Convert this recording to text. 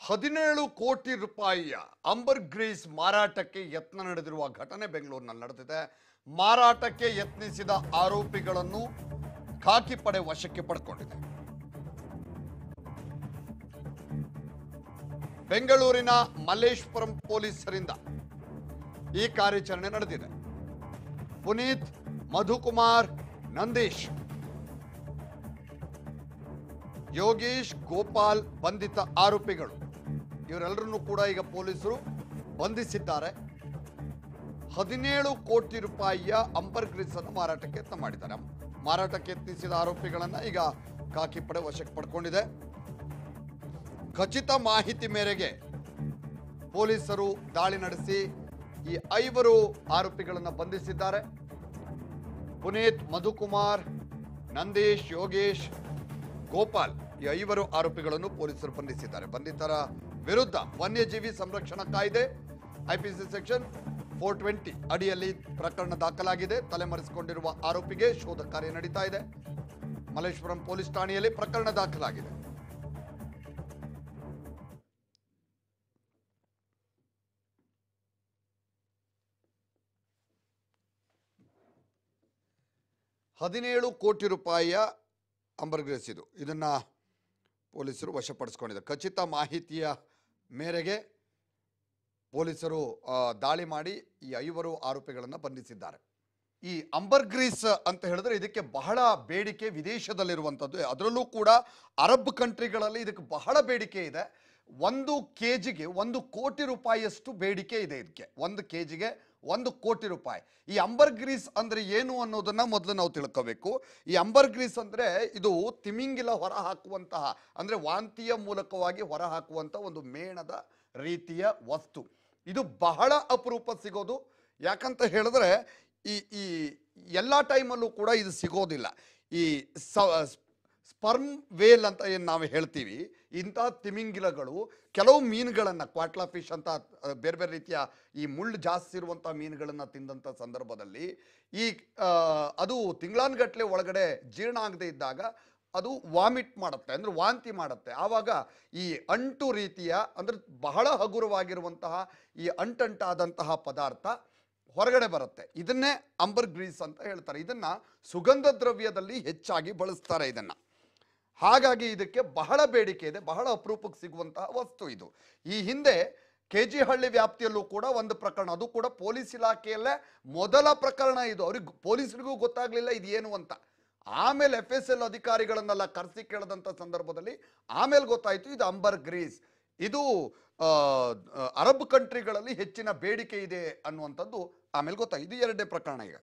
ಹದಿನೇಳು ಕೋಟಿ ರೂಪಾಯಿಯ ಅಂಬರ್ ಗ್ರೀಸ್ ಮಾರಾಟಕ್ಕೆ ಯತ್ನ ನಡೆದಿರುವ ಘಟನೆ ಬೆಂಗಳೂರಿನಲ್ಲಿ ನಡೆದಿದೆ ಮಾರಾಟಕ್ಕೆ ಯತ್ನಿಸಿದ ಆರೋಪಿಗಳನ್ನು ಖಾಕಿ ಪಡೆ ವಶಕ್ಕೆ ಪಡ್ಕೊಂಡಿದೆ ಬೆಂಗಳೂರಿನ ಮಲ್ಲೇಶ್ವರಂ ಪೊಲೀಸರಿಂದ ಈ ಕಾರ್ಯಾಚರಣೆ ನಡೆದಿದೆ ಪುನೀತ್ ಮಧುಕುಮಾರ್ ನಂದೀಶ್ ಯೋಗೀಶ್ ಗೋಪಾಲ್ ಬಂಧಿತ ಆರೋಪಿಗಳು ಇವರೆಲ್ಲರನ್ನೂ ಕೂಡ ಈಗ ಪೊಲೀಸರು ಬಂಧಿಸಿದ್ದಾರೆ ಹದಿನೇಳು ಕೋಟಿ ರೂಪಾಯಿಯ ಅಂಬರ್ ಗ್ರೀಸ್ ಅನ್ನು ಮಾರಾಟಕ್ಕೆ ಯತ್ನ ಮಾಡಿದ್ದಾರೆ ಮಾರಾಟಕ್ಕೆ ಯತ್ನಿಸಿದ ಆರೋಪಿಗಳನ್ನ ಈಗ ಖಾಕಿ ಪಡೆ ವಶಕ್ಕೆ ಪಡ್ಕೊಂಡಿದೆ ಖಚಿತ ಮಾಹಿತಿ ಮೇರೆಗೆ ಪೊಲೀಸರು ದಾಳಿ ನಡೆಸಿ ಈ ಐವರು ಆರೋಪಿಗಳನ್ನು ಬಂಧಿಸಿದ್ದಾರೆ ಪುನೀತ್ ಮಧುಕುಮಾರ್ ನಂದೀಶ್ ಯೋಗೇಶ್ ಗೋಪಾಲ್ ಈ ಐವರು ಆರೋಪಿಗಳನ್ನು ಪೊಲೀಸರು ಬಂಧಿಸಿದ್ದಾರೆ ಬಂಧಿತರ ವಿರುದ್ಧ ವನ್ಯಜೀವಿ ಸಂರಕ್ಷಣಾ ಕಾಯ್ದೆ ಐಪಿಸಿ ಸೆಕ್ಷನ್ ಫೋರ್ ಟ್ವೆಂಟಿ ಅಡಿಯಲ್ಲಿ ಪ್ರಕರಣ ದಾಖಲಾಗಿದೆ ತಲೆಮರೆಸಿಕೊಂಡಿರುವ ಆರೋಪಿಗೆ ಶೋಧ ಕಾರ್ಯ ನಡೀತಾ ಇದೆ ಮಲ್ಲೇಶ್ವರಂ ಪೊಲೀಸ್ ಠಾಣೆಯಲ್ಲಿ ಪ್ರಕರಣ ದಾಖಲಾಗಿದೆ ಹದಿನೇಳು ಕೋಟಿ ರೂಪಾಯಿಯ ಅಂಬರ್ಗ್ರೆಸ್ ಇದು ಇದನ್ನ ಪೊಲೀಸರು ವಶಪಡಿಸ್ಕೊಂಡಿದ್ದಾರೆ ಖಚಿತ ಮಾಹಿತಿಯ ಮೇರೆಗೆ ಪೊಲೀಸರು ಆ, ದಾಳಿ ಮಾಡಿ ಈ ಐವರು ಆರೋಪಿಗಳನ್ನು ಬಂಧಿಸಿದ್ದಾರೆ ಈ ಅಂಬರ್ಗ್ರೀಸ್ ಅಂತ ಹೇಳಿದ್ರೆ ಇದಕ್ಕೆ ಬಹಳ ಬೇಡಿಕೆ ವಿದೇಶದಲ್ಲಿರುವಂಥದ್ದು ಅದರಲ್ಲೂ ಕೂಡ ಅರಬ್ ಕಂಟ್ರಿಗಳಲ್ಲಿ ಇದಕ್ಕೆ ಬಹಳ ಬೇಡಿಕೆ ಇದೆ ಒಂದು ಕೆ ಜಿಗೆ ಒಂದು ಕೋಟಿ ರೂಪಾಯಿಯಷ್ಟು ಬೇಡಿಕೆ ಇದೆ ಇದಕ್ಕೆ ಒಂದು ಕೆ ಜಿಗೆ ಒಂದು ಕೋಟಿ ರೂಪಾಯಿ ಈ ಅಂಬರ್ ಗ್ರೀಸ್ ಅಂದ್ರೆ ಏನು ಅನ್ನೋದನ್ನ ಮೊದಲು ನಾವು ತಿಳ್ಕೋಬೇಕು ಈ ಅಂಬರ್ ಗ್ರೀಸ್ ಅಂದ್ರೆ ಇದು ತಿಮಿಂಗಿಲ ಹೊರ ಹಾಕುವಂತಹ ಅಂದ್ರೆ ವಾಂತಿಯ ಮೂಲಕವಾಗಿ ಹೊರ ಹಾಕುವಂತ ಒಂದು ಮೇಣದ ರೀತಿಯ ವಸ್ತು ಇದು ಬಹಳ ಅಪರೂಪ ಸಿಗೋದು ಯಾಕಂತ ಹೇಳಿದ್ರೆ ಈ ಈ ಎಲ್ಲ ಟೈಮಲ್ಲೂ ಕೂಡ ಇದು ಸಿಗೋದಿಲ್ಲ ಈ ಸ ಸ್ಪರ್ಮ್ ವೇಲ್ ಅಂತ ಏನು ನಾವು ಹೇಳ್ತೀವಿ ಇಂಥ ತಿಮಿಂಗಿಲಗಳು ಕೆಲವು ಮೀನುಗಳನ್ನು ಕ್ವಾಟ್ಲಾ ಫಿಶ್ ಅಂತ ಅಹ್, ಬೇರೆ ಬೇರೆ ರೀತಿಯ ಈ ಮುಳ್ಳು ಜಾಸ್ತಿ ಇರುವಂಥ ಮೀನುಗಳನ್ನು ತಿಂದಂಥ ಸಂದರ್ಭದಲ್ಲಿ ಈ ಆ, ಅದು ತಿಂಗಳಾನ್ಗಟ್ಲೆ ಒಳಗಡೆ ಜೀರ್ಣ ಆಗದೆ ಇದ್ದಾಗ ಅದು ವಾಮಿಟ್ ಮಾಡುತ್ತೆ ಅಂದರೆ ವಾಂತಿ ಮಾಡುತ್ತೆ ಆವಾಗ ಈ ಅಂಟು ರೀತಿಯ ಅಂದರೆ ಬಹಳ ಹಗುರವಾಗಿರುವಂತಹ ಈ ಅಂಟಂಟಾದಂತಹ ಪದಾರ್ಥ ಹೊರಗಡೆ ಬರುತ್ತೆ ಇದನ್ನೇ ಅಂಬರ್ ಗ್ರೀಸ್ ಅಂತ ಹೇಳ್ತಾರೆ ಇದನ್ನ ಸುಗಂಧ ದ್ರವ್ಯದಲ್ಲಿ ಹೆಚ್ಚಾಗಿ ಬಳಸ್ತಾರೆ ಇದನ್ನ ಹಾಗಾಗಿ ಇದಕ್ಕೆ ಬಹಳ ಬೇಡಿಕೆ ಇದೆ ಬಹಳ ಅಪರೂಪಕ್ಕೆ ಸಿಗುವಂತಹ ವಸ್ತು ಇದು ಈ ಹಿಂದೆ ಕೆ ಜಿ ಹಳ್ಳಿ ವ್ಯಾಪ್ತಿಯಲ್ಲೂ ಕೂಡ ಒಂದು ಪ್ರಕರಣ ಅದು ಕೂಡ ಪೊಲೀಸ್ ಇಲಾಖೆಯಲ್ಲೇ ಮೊದಲ ಪ್ರಕರಣ ಇದು ಅವ್ರಿಗೆ ಪೊಲೀಸರಿಗೂ ಗೊತ್ತಾಗ್ಲಿಲ್ಲ ಇದು ಏನು ಅಂತ ಆಮೇಲೆ ಎಫ್ ಎಸ್ ಎಲ್ ಅಧಿಕಾರಿಗಳನ್ನೆಲ್ಲ ಕರೆಸಿ ಕೇಳದಂಥ ಸಂದರ್ಭದಲ್ಲಿ ಆಮೇಲೆ ಗೊತ್ತಾಯಿತು ಇದು ಅಂಬರ್ ಗ್ರೀಸ್ ಇದು ಆ, ಅರಬ್ ಕಂಟ್ರಿಗಳಲ್ಲಿ ಹೆಚ್ಚಿನ ಬೇಡಿಕೆ ಇದೆ ಅನ್ನುವಂಥದ್ದು ಆಮೇಲೆ ಗೊತ್ತಾಯ್ತು ಇದು ಎರಡನೇ ಪ್ರಕರಣ ಈಗ